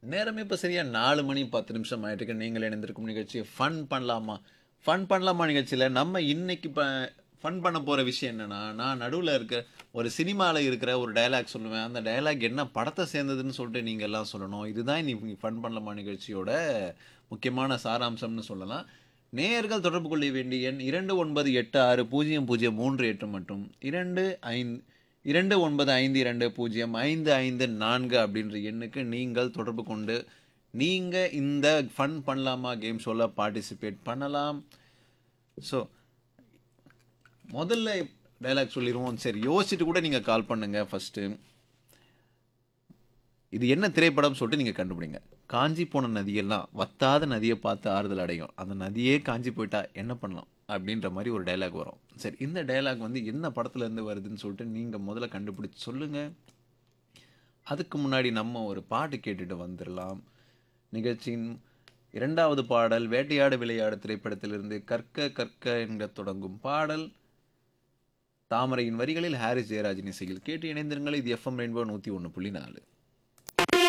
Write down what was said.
நேரமே இப்போ சரியா நாலு மணி பத்து நிமிஷம் ஆயிட்டு நீங்கள் இணைந்திருக்கும் நிகழ்ச்சி ஃபன் பண்ணலாமா ஃபன் பண்ணலாமா நிகழ்ச்சியில் நம்ம இன்னைக்கு இப்போ ஃபன் பண்ண போகிற விஷயம் என்னன்னா நான் நடுவில் இருக்க ஒரு சினிமாவில் இருக்கிற ஒரு டயலாக் சொல்லுவேன் அந்த டயலாக் என்ன படத்தை சேர்ந்ததுன்னு சொல்லிட்டு நீங்கள் எல்லாம் சொல்லணும் இதுதான் இன்னைக்கு ஃபன் பண்ணலாமா நிகழ்ச்சியோட முக்கியமான சாராம்சம்னு சொல்லலாம் நேயர்கள் தொடர்பு கொள்ள வேண்டிய எண் இரண்டு ஒன்பது எட்டு ஆறு பூஜ்ஜியம் பூஜ்ஜியம் மூன்று எட்டு மற்றும் இரண்டு ஐந்து இரண்டு ஒன்பது ஐந்து இரண்டு பூஜ்ஜியம் ஐந்து ஐந்து நான்கு அப்படின்ற எண்ணுக்கு நீங்கள் தொடர்பு கொண்டு நீங்கள் இந்த ஃபன் பண்ணலாமா கேம் ஷோவில் பார்ட்டிசிபேட் பண்ணலாம் ஸோ முதல்ல டைலாக் சொல்லிடுவோம் சரி யோசிச்சுட்டு கூட நீங்கள் கால் பண்ணுங்கள் ஃபஸ்ட்டு இது என்ன திரைப்படம் சொல்லிட்டு நீங்கள் கண்டுபிடிங்க காஞ்சி போன நதியெல்லாம் வத்தாத நதியை பார்த்து ஆறுதல் அடையும் அந்த நதியே காஞ்சி போயிட்டா என்ன பண்ணலாம் அப்படின்ற மாதிரி ஒரு டைலாக் வரும் சரி இந்த டைலாக் வந்து என்ன படத்துல இருந்து வருதுன்னு சொல்லிட்டு நீங்கள் முதல்ல கண்டுபிடிச்சு சொல்லுங்கள் அதுக்கு முன்னாடி நம்ம ஒரு பாட்டு கேட்டுட்டு வந்துடலாம் நிகழ்ச்சியின் இரண்டாவது பாடல் வேட்டையாடு விளையாடு திரைப்படத்திலிருந்து கற்க கற்க என்ற தொடங்கும் பாடல் தாமரையின் வரிகளில் ஹாரிஸ் ஜெயராஜின் இசையில் கேட்டு இணைந்திருங்கள் இது எஃப்எம் ரெயின்போ நூற்றி ஒன்று புள்ளி நாலு